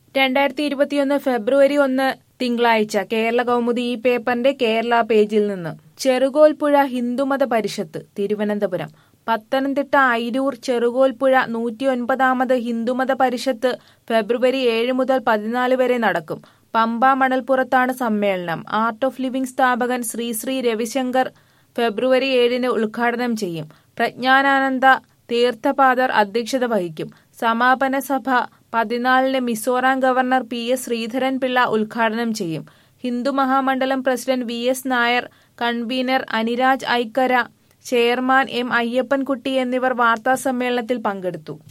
രണ്ടായിരത്തി ഇരുപത്തിയൊന്ന് ഫെബ്രുവരി ഒന്ന് തിങ്കളാഴ്ച കേരള കൗമുദി ഈ പേപ്പറിന്റെ കേരള പേജിൽ നിന്ന് ചെറുകോൽപ്പുഴ ഹിന്ദുമത പരിഷത്ത് തിരുവനന്തപുരം പത്തനംതിട്ട അയിരൂർ ചെറുകോൽപ്പുഴ നൂറ്റി ഒൻപതാമത് ഹിന്ദുമത പരിഷത്ത് ഫെബ്രുവരി ഏഴ് മുതൽ പതിനാല് വരെ നടക്കും പമ്പ മണൽപ്പുറത്താണ് സമ്മേളനം ആർട്ട് ഓഫ് ലിവിംഗ് സ്ഥാപകൻ ശ്രീ ശ്രീ രവിശങ്കർ ഫെബ്രുവരി ഏഴിന് ഉദ്ഘാടനം ചെയ്യും പ്രജ്ഞാനാനന്ദ തീർത്ഥപാദർ അധ്യക്ഷത വഹിക്കും സമാപന സഭ പതിനാലിന് Mizoram governor P S Sreedharan Pillai ഉദ്ഘാടനം ചെയ്യും Hindu Mahamandalam president V S Nair convener Aniraj Aikkara chairman M Ayyappankutty എന്നിവർ വാർത്താസമ്മേളനത്തിൽ പങ്കെടുത്തു